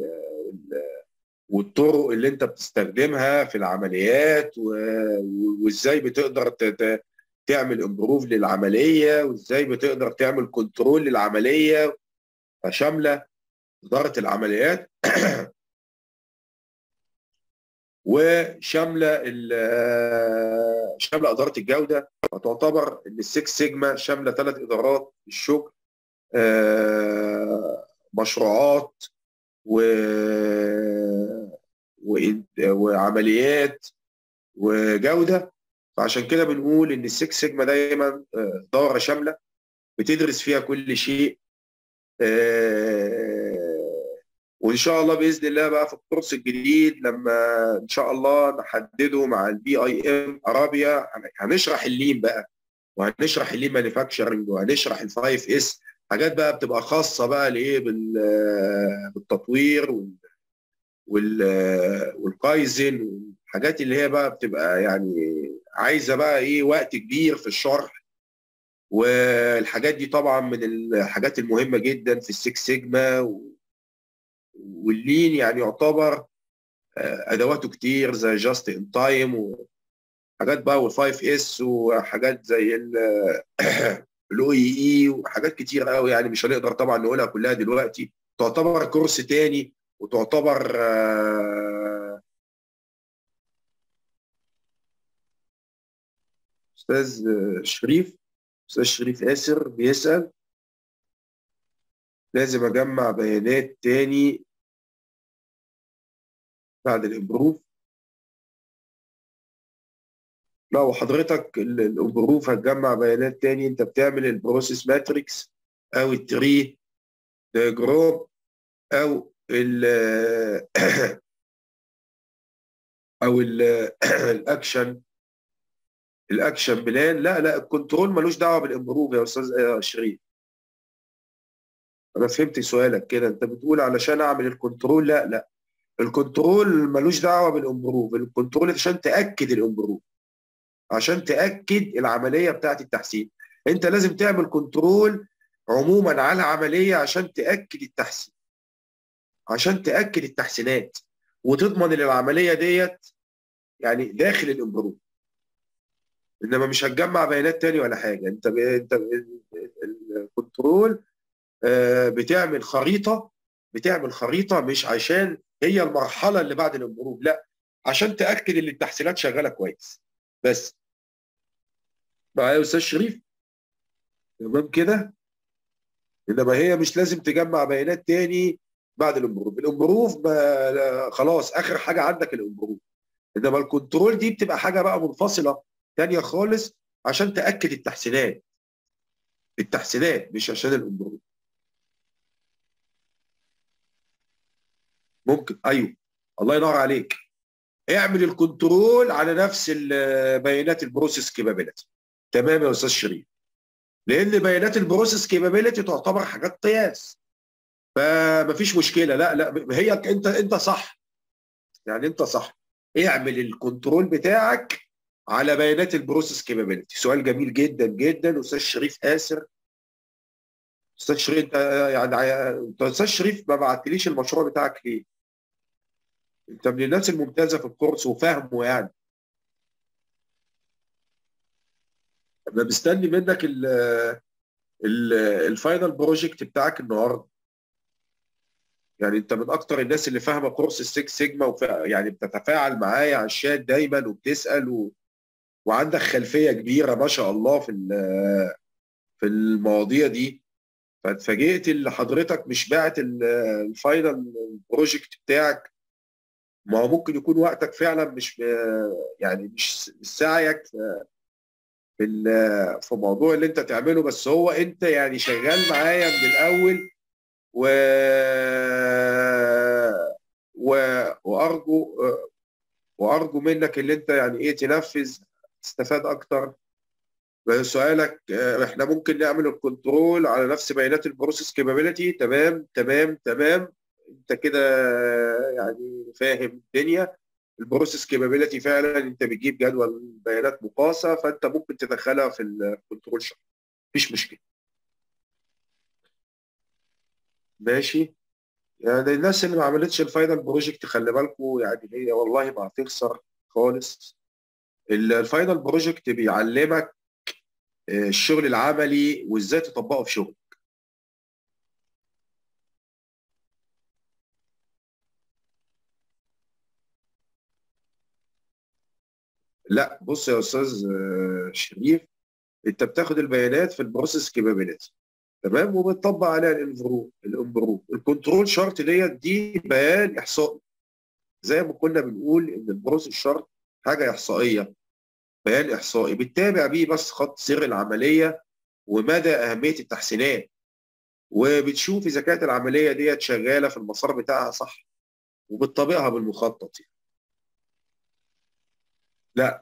والطرق اللي انت بتستخدمها في العمليات وازاي بتقدر تعمل امبروف للعمليه وازاي بتقدر تعمل كنترول للعمليه فشامله اداره العمليات وشامله شامله اداره الجوده فتعتبر ان السكس سيجما شامله ثلاث ادارات الشغل آه، مشروعات و... وعمليات وجوده فعشان كده بنقول ان السكس سيجما دايما آه، دوره شامله بتدرس فيها كل شيء آه، وان شاء الله باذن الله بقى في الكورس الجديد لما ان شاء الله نحدده مع البي اي ام ارابيا هنشرح اللين بقى وهنشرح اللين مانيفاكتشرنج وهنشرح الفايف اس حاجات بقى بتبقى خاصه بقى لايه بالتطوير والكايزن والحاجات اللي هي بقى بتبقى يعني عايزه بقى ايه وقت كبير في الشرح والحاجات دي طبعا من الحاجات المهمه جدا في السكس سيجما واللين يعني يعتبر آه، ادواته كتير زي جاست ان تايم وحاجات بقى والفايف اس وحاجات زي الاو اي اي وحاجات كتير قوي يعني مش هنقدر طبعا نقولها كلها دلوقتي تعتبر كورس تاني وتعتبر آه، استاذ شريف استاذ شريف ياسر بيسال لازم اجمع بيانات تاني بعد الامبروف لو حضرتك الامبروف هتجمع بيانات تاني انت بتعمل البروسيس ماتريكس او التري دياجرام او ال او الاكشن الاكشن بلان لا لا الكنترول ملوش دعوه بالامبروف يا استاذ شريف انا فهمت سؤالك كده انت بتقول علشان اعمل الكنترول لا لا الكنترول ملوش دعوه بالامبروف الكنترول عشان تاكد الامبروف عشان تاكد العمليه بتاعه التحسين انت لازم تعمل كنترول عموما على عمليه عشان تاكد التحسين عشان تاكد التحسينات وتضمن ان العمليه ديت يعني داخل الامبروف انما مش هتجمع بيانات تاني ولا حاجه انت ب... انت الكنترول آه، بتعمل خريطه بتعمل خريطه مش عشان هي المرحله اللي بعد الامبروف لا عشان تاكد ان التحسينات شغاله كويس بس معايا يا استاذ شريف تمام كده انما هي مش لازم تجمع بيانات تاني بعد الامبروف الامبروف خلاص اخر حاجه عندك الامبروف انما الكنترول دي بتبقى حاجه بقى منفصله تانية خالص عشان تاكد التحسينات التحسينات مش عشان الامبروف ممكن ايوه الله ينور عليك اعمل الكنترول على نفس بيانات البروسيس كيبابيلتي تمام يا استاذ شريف لان بيانات البروسيس كيبابيلتي تعتبر حاجات قياس فمفيش مشكله لا لا هي انت انت صح يعني انت صح اعمل الكنترول بتاعك على بيانات البروسيس كيبابيلتي سؤال جميل جدا جدا استاذ شريف اسر استاذ شريف انت يعني انت استاذ شريف ما بعتليش المشروع بتاعك ليه؟ انت من الناس الممتازه في الكورس وفاهمه يعني انا مستني منك ال ال الفاينل بروجكت بتاعك النهارده يعني انت من اكتر الناس اللي فاهمه كورس السكس سيجما يعني بتتفاعل معايا على الشات دايما وبتسال و... وعندك خلفيه كبيره ما شاء الله في في المواضيع دي فاتفاجئت اللي حضرتك مش باعت الفاينل بروجكت بتاعك ما هو ممكن يكون وقتك فعلا مش يعني مش سعيك في في موضوع اللي انت تعمله بس هو انت يعني شغال معايا من الاول و... و... وارجو وارجو منك اللي انت يعني ايه تنفذ تستفاد اكتر سؤالك احنا ممكن نعمل الكنترول على نفس بيانات البروسيس كابابيلتي تمام تمام تمام انت كده يعني فاهم الدنيا البروسيس كابابيلتي فعلا انت بتجيب جدول بيانات مقاسه فانت ممكن تدخلها في الكنترول شارت مفيش مشكله ماشي يعني الناس اللي ما عملتش الفاينل بروجكت خلي بالكم يعني هي والله ما هتخسر خالص الفاينل بروجكت بيعلمك الشغل العملي وازاي تطبقه في شغل لا بص يا استاذ شريف انت بتاخد البيانات في البروسيس كابابيلتي تمام وبتطبق عليها الانفرو الامبرو الكنترول شارت ديت دي بيان احصائي زي ما كنا بنقول ان البروسيس شارت حاجه احصائيه بيان احصائي بتتابع بيه بس خط سير العمليه ومدى اهميه التحسينات وبتشوف اذا كانت العمليه ديت شغاله في المسار بتاعها صح وبتطبقها بالمخطط يعني. لا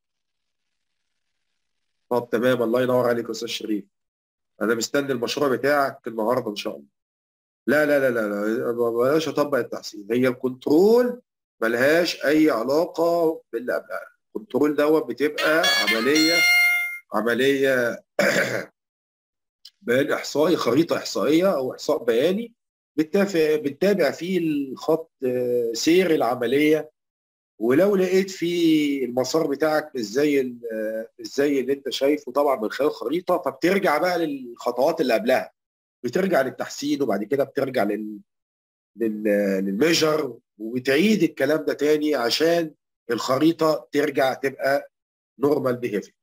طب تمام الله ينور عليك يا استاذ شريف انا مستني المشروع بتاعك النهارده ان شاء الله لا لا لا لا, لا. بلاش اطبق التحسين هي الكنترول ملهاش اي علاقه باللي قبلها الكنترول دوت بتبقى عمليه عمليه بيان احصائي خريطه احصائيه او احصاء بياني بتتابع بتتابع فيه الخط سير العمليه ولو لقيت في المسار بتاعك مش زي مش زي اللي انت شايفه طبعا من خلال الخريطه فبترجع بقى للخطوات اللي قبلها بترجع للتحسين وبعد كده بترجع لل لل للميجر وبتعيد الكلام ده تاني عشان الخريطه ترجع تبقى نورمال بيهيفير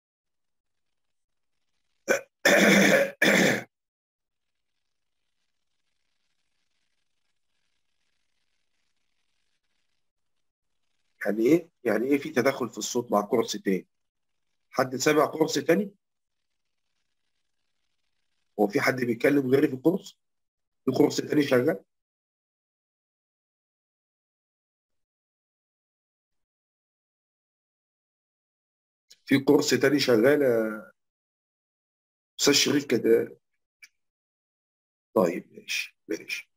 يعني ايه؟ يعني ايه في تدخل في الصوت مع كورس تاني؟ حد سامع كورس تاني؟ هو في حد بيتكلم غيري في الكورس؟ في كورس تاني شغال؟ في كورس تاني شغال يا استاذ شريف كده طيب ماشي ماشي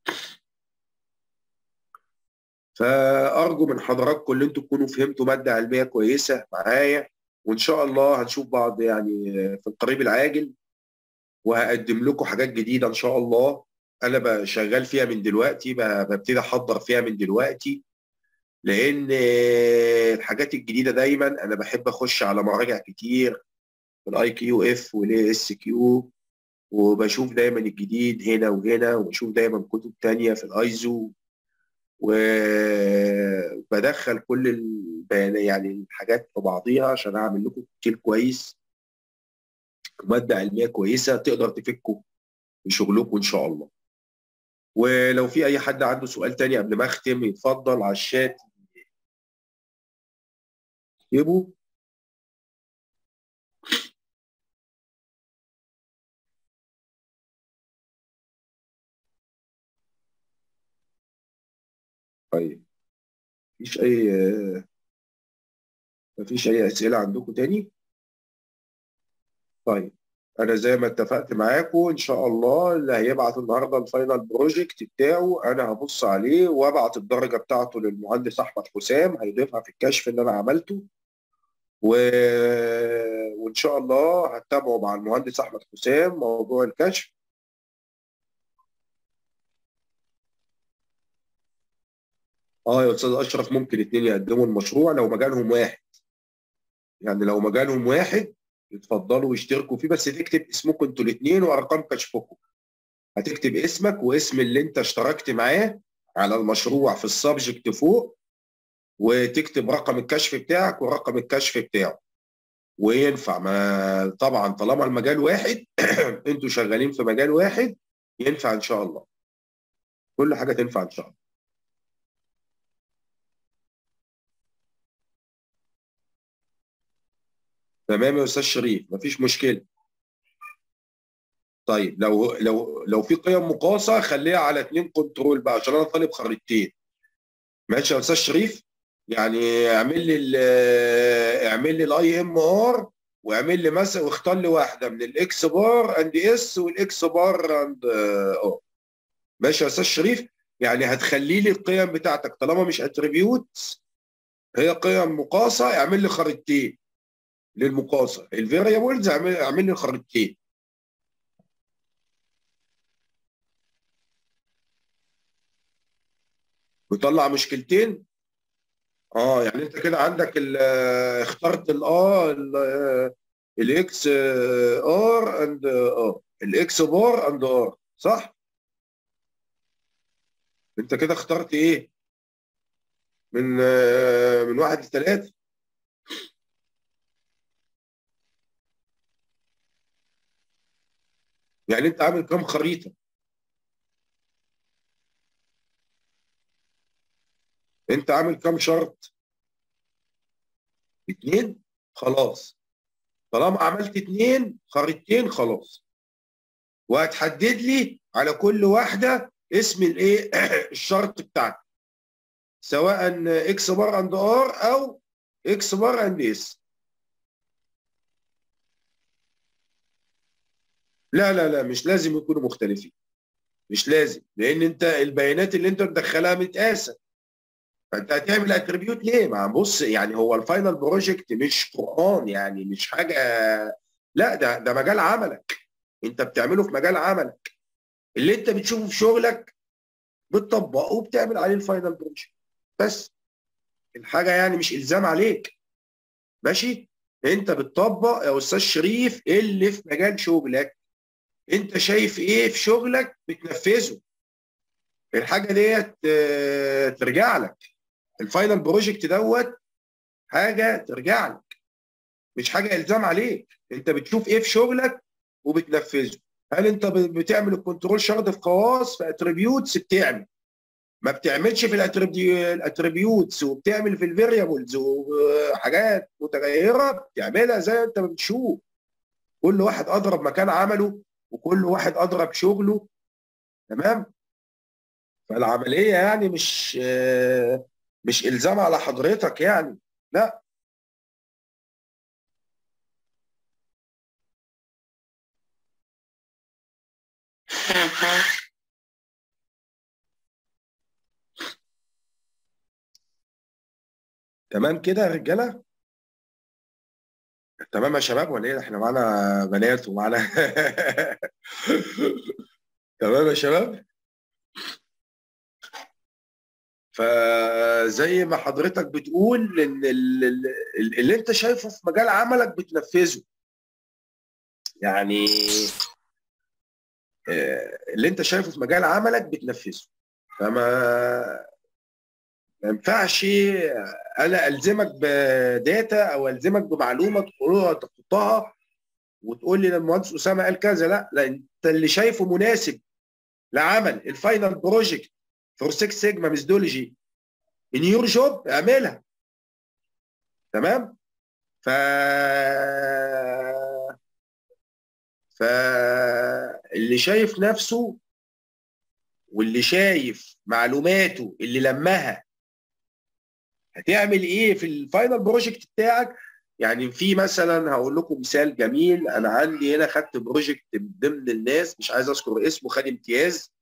فارجو من حضراتكم ان انتم تكونوا فهمتوا ماده علميه كويسه معايا وان شاء الله هنشوف بعض يعني في القريب العاجل وهقدم لكم حاجات جديده ان شاء الله انا شغال فيها من دلوقتي ببتدي احضر فيها من دلوقتي لان الحاجات الجديده دايما انا بحب اخش على مراجع كتير في الاي كيو اف والاي اس كيو وبشوف دايما الجديد هنا وهنا وبشوف دايما كتب تانية في الايزو وبدخل كل البيانات يعني الحاجات في بعضيها عشان اعمل لكم كتير كويس وماده علميه كويسه تقدر تفكوا في شغلكم ان شاء الله ولو في اي حد عنده سؤال تاني قبل ما اختم يتفضل على الشات يبقوا طيب مفيش اي مفيش اي اسئله عندكم تاني طيب انا زي ما اتفقت معاكم ان شاء الله اللي هيبعت النهارده الفاينل بروجكت بتاعه انا هبص عليه وابعت الدرجه بتاعته للمهندس احمد حسام هيضيفها في الكشف اللي انا عملته و... وان شاء الله هتابعه مع المهندس احمد حسام موضوع الكشف اه يا استاذ اشرف ممكن اتنين يقدموا المشروع لو مجالهم واحد يعني لو مجالهم واحد يتفضلوا ويشتركوا فيه بس تكتب اسمكم انتوا الاثنين وارقام كشفكم هتكتب اسمك واسم اللي انت اشتركت معاه على المشروع في السبجكت فوق وتكتب رقم الكشف بتاعك ورقم الكشف بتاعه وينفع ما طبعا طالما المجال واحد انتوا شغالين في مجال واحد ينفع ان شاء الله كل حاجه تنفع ان شاء الله تمام يا استاذ شريف مفيش مشكله طيب لو لو لو في قيم مقاسه خليها على اثنين كنترول بقى عشان انا طالب خريطتين ماشي يا استاذ شريف يعني اعمل لي اعمل لي الاي ام ار واعمل لي مثلا واختار لي واحده من الاكس بار اند اس والاكس بار اند اه ماشي يا استاذ شريف يعني هتخلي لي القيم بتاعتك طالما مش اتريبيوت هي قيم مقاسه اعمل لي خريطتين للمقاسه الفاريبلز اعمل اعمل لي خريطتين ويطلع مشكلتين اه يعني انت كده عندك اخترت الاه الاكس ار اند اه الاكس بار اند ار صح؟ انت كده اخترت ايه؟ من آه، من واحد لثلاثه يعني انت عامل كام خريطه؟ انت عامل كام شرط؟ اتنين خلاص طالما عملت اتنين خريطتين خلاص وهتحدد لي على كل واحده اسم الايه الشرط بتاعك سواء اكس بار اند ار او اكس بار اند اس لا لا لا مش لازم يكونوا مختلفين مش لازم لان انت البيانات اللي انت مدخلها متقاسه فانت هتعمل اتريبيوت ليه؟ ما بص يعني هو الفاينل بروجكت مش قران يعني مش حاجه لا ده ده مجال عملك انت بتعمله في مجال عملك اللي انت بتشوفه في شغلك بتطبقه وبتعمل عليه الفاينل بروجكت بس الحاجه يعني مش الزام عليك ماشي انت بتطبق يا استاذ شريف اللي في مجال شغلك انت شايف ايه في شغلك بتنفذه الحاجه ديت آه، ترجع لك الفاينل بروجكت دوت حاجه ترجع لك مش حاجه الزام عليك انت بتشوف ايه في شغلك وبتنفذه هل انت بتعمل الكنترول شرط في خواص في اتريبيوتس بتعمل ما بتعملش في الاتريبيوتس وبتعمل في الفاريبلز وحاجات متغيره بتعملها زي ما انت بتشوف كل واحد اضرب مكان عمله وكل واحد اضرب شغله تمام فالعمليه يعني مش مش الزام على حضرتك يعني لا تمام كده يا رجاله تمام يا شباب ولا ايه احنا معانا بنات ومعانا تمام يا شباب فزي ما حضرتك بتقول ان اللي انت شايفه في مجال عملك بتنفذه يعني آه، اللي انت شايفه في مجال عملك بتنفذه فما ما ينفعش انا الزمك بداتا او الزمك بمعلومه تقولها تحطها وتقول لي المهندس اسامه قال كذا لا لا انت اللي شايفه مناسب لعمل الفاينل بروجكت فور 6 سيجما ميثودولوجي ان يور جوب اعملها تمام ف فاللي شايف نفسه واللي شايف معلوماته اللي لمها هتعمل ايه في الفاينل بروجكت بتاعك يعني في مثلا هقول لكم مثال جميل انا عندي هنا خدت بروجكت ضمن الناس مش عايز اذكر اسمه خد امتياز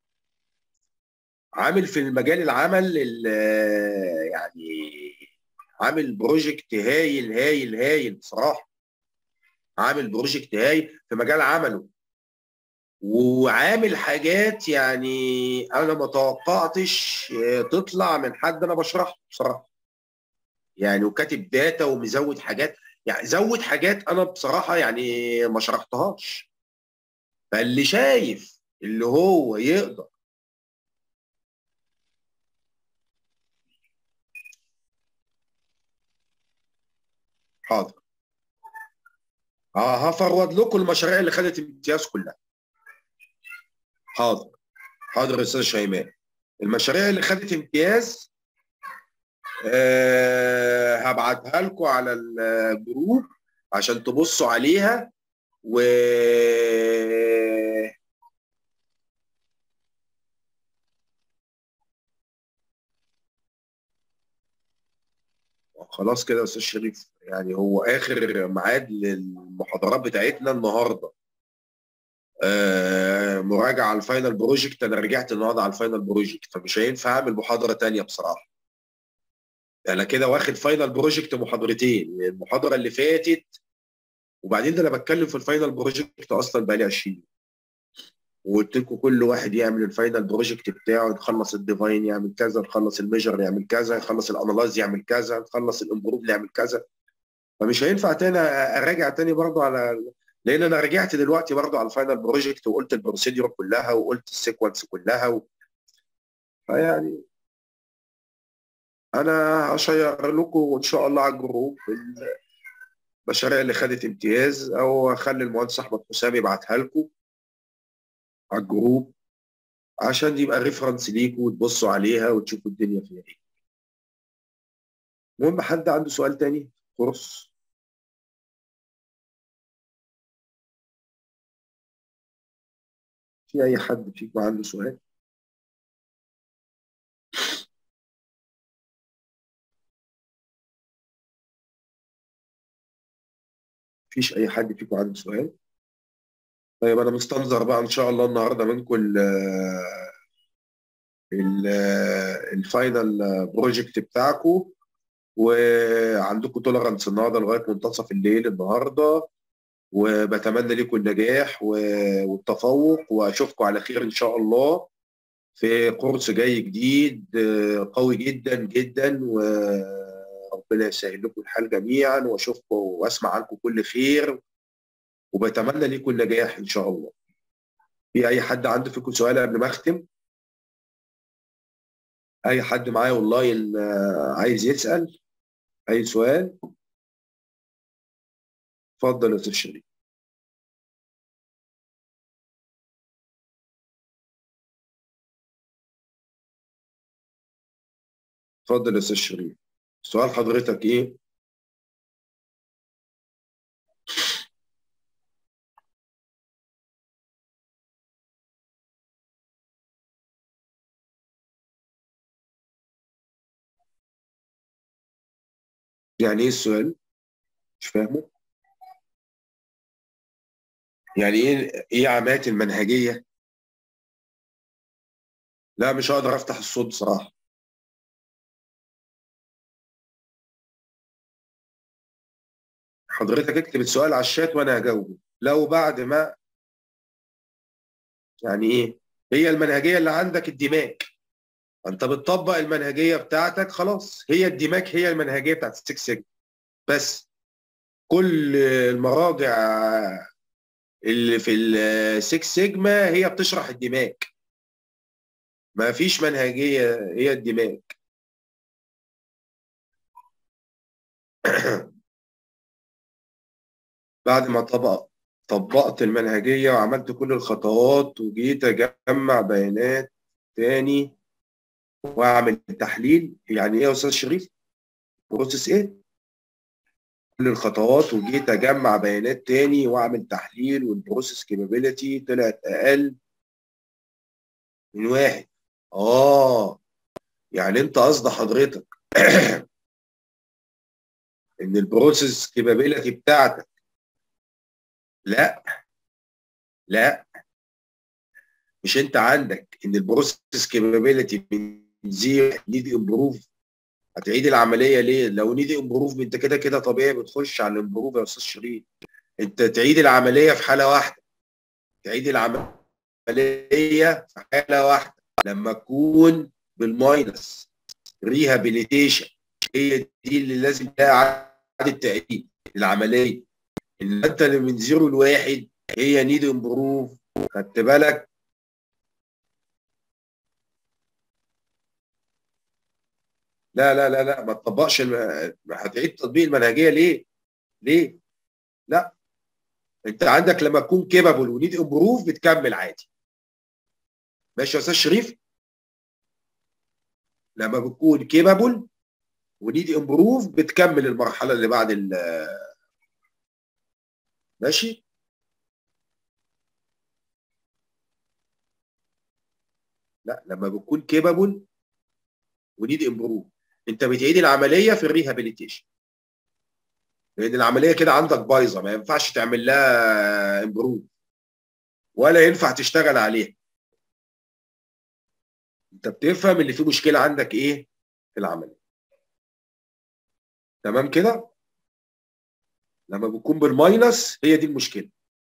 عامل في المجال العمل يعني عامل بروجكت هايل هايل هايل بصراحه عامل بروجكت هايل في مجال عمله وعامل حاجات يعني انا ما توقعتش تطلع من حد انا بشرحه بصراحه يعني وكاتب داتا ومزود حاجات يعني زود حاجات انا بصراحه يعني ما شرحتهاش فاللي شايف اللي هو يقدر حاضر اه هفرود لكم المشاريع اللي خدت امتياز كلها حاضر حاضر يا استاذ شيماء المشاريع اللي خدت امتياز أه هبعتها لكم على الجروب عشان تبصوا عليها و خلاص كده يا استاذ شريف يعني هو اخر ميعاد للمحاضرات بتاعتنا النهارده آه مراجعه على الفاينل بروجكت انا رجعت النهارده على الفاينل بروجكت فمش هينفع اعمل محاضره تانية بصراحه انا كده واخد فاينل بروجكت محاضرتين المحاضره اللي فاتت وبعدين ده انا بتكلم في الفاينل بروجكت اصلا بقالي 20 وقلت لكم كل واحد يعمل الفاينل بروجكت بتاعه نخلص الديفاين يعمل كذا نخلص الميجر يعمل كذا نخلص الانالايز يعمل كذا نخلص الامبروف يعمل كذا فمش هينفع تاني اراجع تاني برضه على لان انا رجعت دلوقتي برضه على الفاينل بروجكت وقلت البروسيدور كلها وقلت السيكونس كلها و... فيعني انا هشير لكم ان شاء الله على الجروب المشاريع اللي خدت امتياز او اخلي المهندس احمد حسام يبعتها لكم على الجروب عشان يبقى ريفرنس ليكم وتبصوا عليها وتشوفوا الدنيا فيها ايه المهم حد عنده سؤال تاني كورس في اي حد فيكم عنده سؤال مفيش اي حد فيكم عنده سؤال طيب انا مستنظر بقى ان شاء الله النهارده منكم ال ال الفاينل بروجكت بتاعكم وعندكم تولرانس النهارده لغايه منتصف الليل النهارده وبتمنى لكم النجاح والتفوق واشوفكم على خير ان شاء الله في كورس جاي جديد قوي جدا جدا وربنا يسهل لكم الحال جميعا واشوفكم واسمع عنكم كل خير وبتمنى لكم النجاح ان شاء الله في اي حد عنده فيكم سؤال قبل ما اختم اي حد معايا اونلاين عايز يسال اي سؤال اتفضل يا استاذ شريف اتفضل يا استاذ شريف سؤال حضرتك ايه يعني ايه السؤال مش فاهمه يعني ايه ايه عمات المنهجيه لا مش هقدر افتح الصوت بصراحه حضرتك اكتب السؤال على الشات وانا هجاوبه لو بعد ما يعني ايه هي المنهجيه اللي عندك الدماغ انت بتطبق المنهجيه بتاعتك خلاص هي الدماغ هي المنهجيه بتاعت السكس سيجما بس كل المراجع اللي في السكس سيجما هي بتشرح الدماغ ما فيش منهجيه هي الدماغ بعد ما طبق طبقت المنهجيه وعملت كل الخطوات وجيت اجمع بيانات تاني واعمل تحليل يعني ايه يا استاذ شريف بروسيس ايه كل الخطوات وجيت اجمع بيانات تاني واعمل تحليل والبروسيس كابابيلتي طلعت اقل من واحد اه يعني انت قصد حضرتك ان البروسيس كابابيلتي بتاعتك لا لا مش انت عندك ان البروسيس كابابيلتي من زيرو نيد امبروف هتعيد العمليه ليه؟ لو نيد امبروف انت كده كده طبيعي بتخش على الامبروف يا استاذ شريف انت تعيد العمليه في حاله واحده تعيد العمليه في حاله واحده لما تكون بالماينس ريهابيليتيشن هي دي اللي لازم تلاقي اعاده تعيد العمليه ان انت اللي من زيرو لواحد هي نيد امبروف خدت بالك لا لا لا لا ما تطبقش الم... هتعيد تطبيق المنهجيه ليه؟ ليه؟ لا انت عندك لما تكون كيبابل ونيد امبروف بتكمل عادي ماشي يا استاذ شريف؟ لما بتكون كيبابل ونيد امبروف بتكمل المرحله اللي بعد ال ماشي؟ لا لما بتكون كيبابل ونيد امبروف انت بتعيد العمليه في الريهابيليتيشن لان العمليه كده عندك بايظه ما ينفعش تعمل لها امبروف ولا ينفع تشتغل عليها انت بتفهم اللي فيه مشكله عندك ايه في العمليه تمام كده لما بتكون بالماينس هي دي المشكله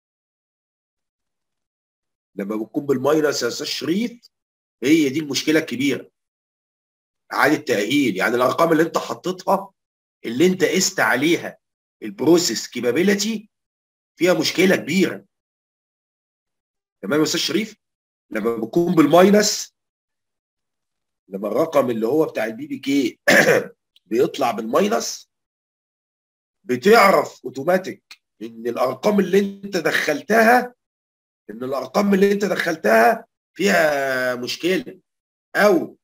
لما بتكون بالماينس يا استاذ شريف هي دي المشكله الكبيره اعاده تاهيل يعني الارقام اللي انت حطيتها اللي انت قست عليها البروسيس كيبابيلتي فيها مشكله كبيره تمام يا استاذ شريف لما بتكون بالماينس لما الرقم اللي هو بتاع البي بي كي بيطلع بالماينس بتعرف اوتوماتيك ان الارقام اللي انت دخلتها ان الارقام اللي انت دخلتها فيها مشكله او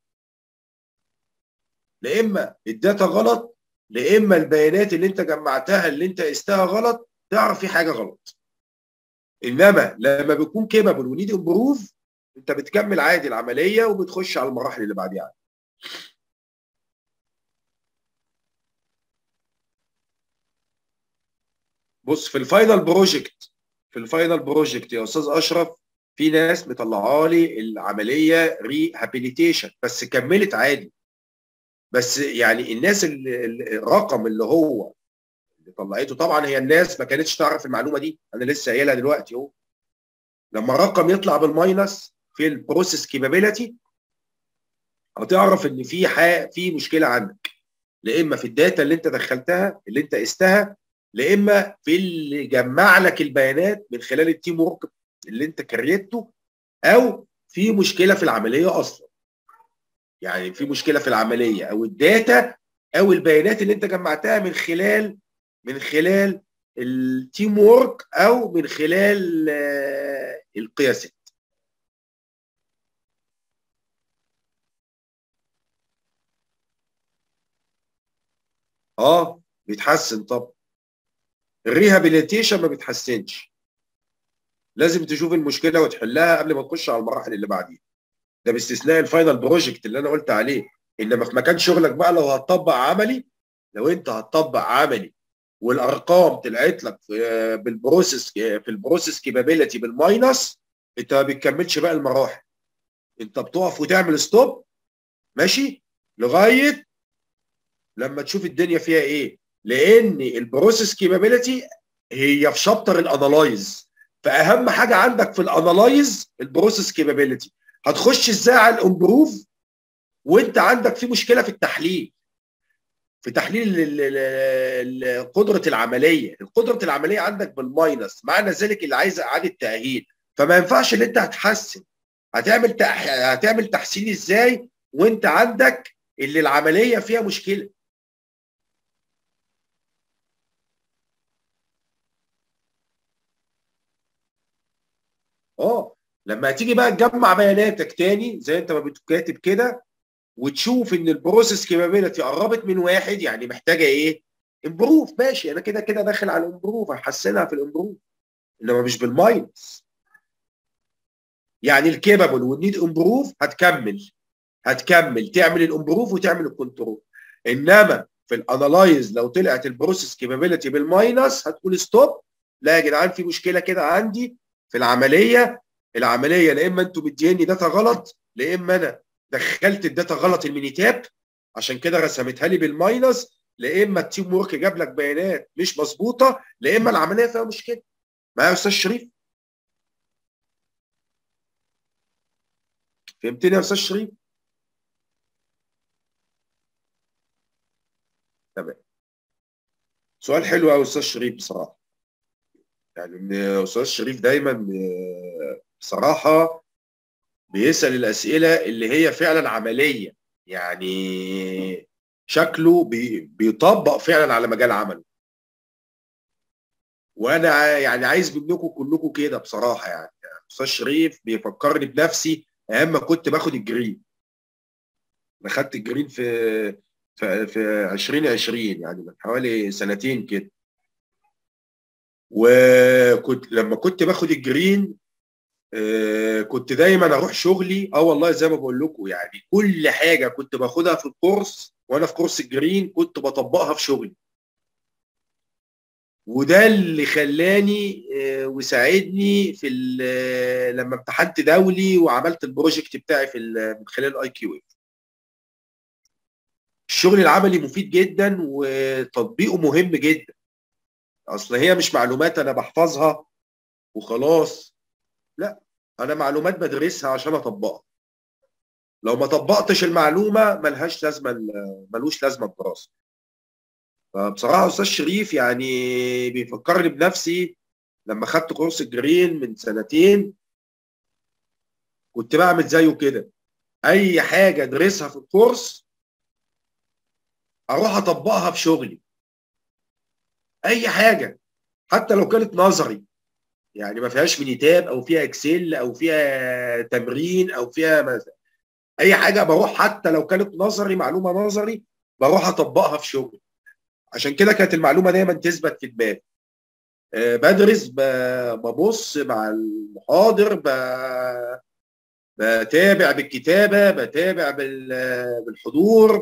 لا اما الداتا غلط لا اما البيانات اللي انت جمعتها اللي انت قستها غلط تعرف في حاجه غلط انما لما بيكون كيبابل ونيد امبروف انت بتكمل عادي العمليه وبتخش على المراحل اللي بعديها بص في الفاينل بروجكت في الفاينل بروجكت يا استاذ اشرف في ناس مطلعه لي العمليه ريهابيليتيشن بس كملت عادي بس يعني الناس اللي الرقم اللي هو اللي طلعته طبعا هي الناس ما كانتش تعرف المعلومه دي انا لسه قايلها دلوقتي اهو لما الرقم يطلع بالماينس في البروسيس كيبابيلتي هتعرف ان في في مشكله عندك لا اما في الداتا اللي انت دخلتها اللي انت قستها لا اما في اللي جمع لك البيانات من خلال التيم ورك اللي انت كريته او في مشكله في العمليه اصلا يعني في مشكله في العمليه او الداتا او البيانات اللي انت جمعتها من خلال من خلال التيم وورك او من خلال القياسات اه بيتحسن طب الريهابيليتيشن ما بيتحسنش لازم تشوف المشكله وتحلها قبل ما تخش على المراحل اللي بعديها ده باستثناء الفاينل بروجكت اللي انا قلت عليه انما في مكان شغلك بقى لو هتطبق عملي لو انت هتطبق عملي والارقام طلعت لك بالبروسيس في البروسيس كيبابيلتي بالماينس انت ما بتكملش بقى المراحل انت بتقف وتعمل ستوب ماشي لغايه لما تشوف الدنيا فيها ايه لان البروسيس كيبابيلتي هي في شابتر الانالايز فاهم حاجه عندك في الانالايز البروسيس كيبابيلتي هتخش ازاي على الامبروف وانت عندك في مشكله في التحليل في تحليل قدره العمليه قدره العمليه عندك بالماينس معنى ذلك اللي عايز اعاده تاهيل فما ينفعش ان انت هتحسن هتعمل تح... هتعمل تحسين ازاي وانت عندك اللي العمليه فيها مشكله اه لما تيجي بقى تجمع بياناتك تاني زي انت ما بتكاتب كده وتشوف ان البروسيس كيبابيلتي قربت من واحد يعني محتاجه ايه؟ امبروف ماشي انا كده كده داخل على الامبروف هحسنها في الامبروف انما مش بالماينس يعني الكيبابل والنيد امبروف هتكمل هتكمل تعمل الامبروف وتعمل الكنترول انما في الانالايز لو طلعت البروسيس كيبابيلتي بالماينس هتقول ستوب لا يا جدعان في مشكله كده عندي في العمليه العمليه لا اما انتوا مديني داتا غلط لا اما انا دخلت الداتا غلط المينيتاب عشان كده رسمتها لي بالماينس لا اما التيم ورك جاب لك بيانات مش مظبوطه لا اما العمليه فيها مشكله معايا يا استاذ شريف فهمتني يا استاذ شريف تمام سؤال حلو قوي استاذ شريف بصراحه يعني ان استاذ شريف دايما بصراحه بيسال الاسئله اللي هي فعلا عمليه يعني شكله بي بيطبق فعلا على مجال عمله وانا يعني عايز منكم كلكم كده بصراحه يعني استاذ شريف بيفكرني بنفسي ايام ما كنت باخد الجرين انا خدت الجرين في في في 2020 يعني من حوالي سنتين كده وكنت لما كنت باخد الجرين آه كنت دايما اروح شغلي اه والله زي ما بقول لكم يعني كل حاجه كنت باخدها في الكورس وانا في كورس الجرين كنت بطبقها في شغلي وده اللي خلاني آه وساعدني في لما امتحنت دولي وعملت البروجكت بتاعي في من خلال اي كيو الشغل العملي مفيد جدا وتطبيقه مهم جدا اصل هي مش معلومات انا بحفظها وخلاص لا انا معلومات بدرسها عشان اطبقها لو ما طبقتش المعلومه ملهاش لازمه ملوش لازمه الدراسه فبصراحه استاذ شريف يعني بيفكرني بنفسي لما خدت كورس الجرين من سنتين كنت بعمل زيه كده اي حاجه ادرسها في الكورس اروح اطبقها في شغلي اي حاجه حتى لو كانت نظري يعني ما فيهاش مينيتاب او فيها اكسل او فيها تمرين او فيها مثلا اي حاجه بروح حتى لو كانت نظري معلومه نظري بروح اطبقها في شغلي عشان كده كانت المعلومه دايما تثبت في دماغي أه بدرس ببص مع المحاضر بتابع بالكتابه بتابع بالحضور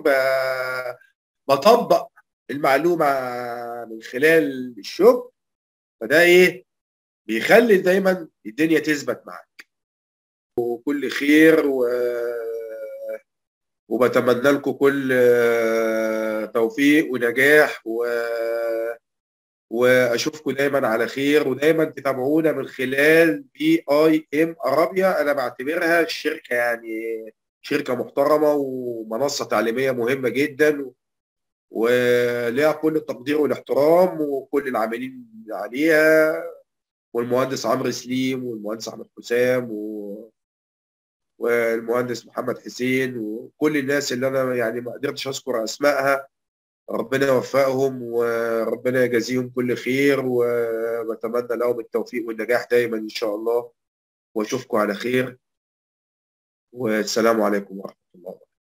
بطبق المعلومه من خلال الشغل فده ايه بيخلي دايما الدنيا تثبت معاك وكل خير و... وبتمنى لكم كل توفيق ونجاح و... واشوفكم دايما على خير ودايما تتابعونا من خلال بي اي ام ارابيا انا بعتبرها الشركه يعني شركه محترمه ومنصه تعليميه مهمه جدا وليها كل التقدير والاحترام وكل العاملين عليها والمهندس عمرو سليم والمهندس احمد حسام و... والمهندس محمد حسين وكل الناس اللي انا يعني ما قدرتش اذكر اسمائها ربنا يوفقهم وربنا يجازيهم كل خير وبتمنى لهم التوفيق والنجاح دايما ان شاء الله واشوفكم على خير والسلام عليكم ورحمه الله